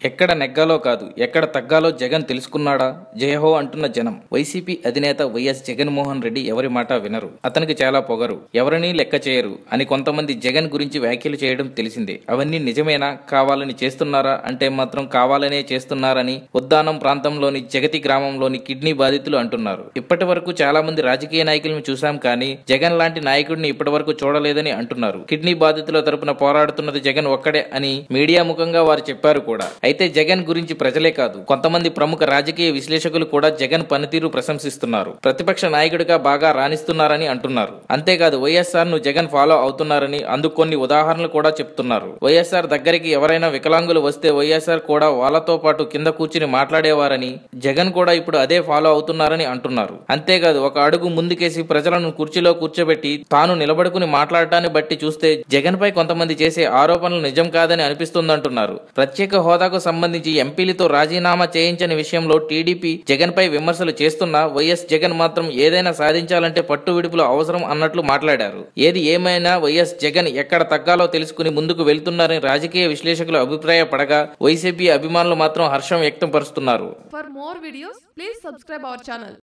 ఎక్కడ నెగ్గాలో కాదు ఎక్కడ తగ్గాలో జగన్ తెలుసుకున్నాడా జయహో అంటున్న జనం వైసీపీ అధినేత వైఎస్ జగన్మోహన్ రెడ్డి ఎవరి మాట వినరు అతనికి చాలా పొగరు ఎవరినీ లెక్క చేయరు అని కొంతమంది జగన్ గురించి వ్యాఖ్యలు చేయడం తెలిసిందే అవన్నీ నిజమేనా కావాలని చేస్తున్నారా అంటే మాత్రం కావాలనే చేస్తున్నారని ఉద్దానం ప్రాంతంలోని జగతి గ్రామంలోని కిడ్నీ బాధితులు అంటున్నారు ఇప్పటి వరకు చాలా మంది రాజకీయ నాయకులను చూశాం కానీ జగన్ లాంటి నాయకుడిని ఇప్పటి వరకు చూడలేదని అంటున్నారు కిడ్నీ బాధితుల తరపున పోరాడుతున్నది జగన్ ఒక్కడే అని మీడియా ముఖంగా వారు చెప్పారు కూడా అయితే జగన్ గురించి ప్రజలే కాదు కొంతమంది ప్రముఖ రాజకీయ విశ్లేషకులు కూడా జగన్ పనితీరు ప్రశంసిస్తున్నారు ప్రతిపక్ష నాయకుడిగా బాగా రాణిస్తున్నారని అంటున్నారు అంతేకాదు వైఎస్ఆర్ ను జగన్ ఫాలో అవుతున్నారని అందుకు కొన్ని ఉదాహరణలు కూడా చెప్తున్నారు వైఎస్ఆర్ దగ్గరికి ఎవరైనా వికలాంగులు వస్తే వైఎస్ఆర్ కూడా వాళ్ళతో పాటు కింద కూర్చుని మాట్లాడేవారని జగన్ కూడా ఇప్పుడు అదే ఫాలో అవుతున్నారని అంటున్నారు అంతేకాదు ఒక అడుగు ముందుకేసి ప్రజలను కుర్చీలో కూర్చోబెట్టి తాను నిలబడుకుని మాట్లాడటాన్ని బట్టి చూస్తే జగన్ పై కొంతమంది చేసే ఆరోపణలు నిజం కాదని అనిపిస్తుందంటున్నారు ప్రత్యేక హోదాకు సంబంధించి ఎంపీలతో రాజీనామా చేయించని విషయంలో టీడీపీ జగన్ పై విమర్శలు చేస్తున్నా వైఎస్ జగన్ మాత్రం ఏదైనా సాధించాలంటే పట్టు విడుపులు అవసరం అన్నట్లు మాట్లాడారు ఏది ఏమైనా వైఎస్ జగన్ ఎక్కడ తగ్గాలో తెలుసుకుని ముందుకు వెళ్తున్నారని రాజకీయ విశ్లేషకులు అభిప్రాయపడగా వైసీపీ అభిమానులు మాత్రం హర్షం వ్యక్తం పరుస్తున్నారు For more videos, please subscribe our channel.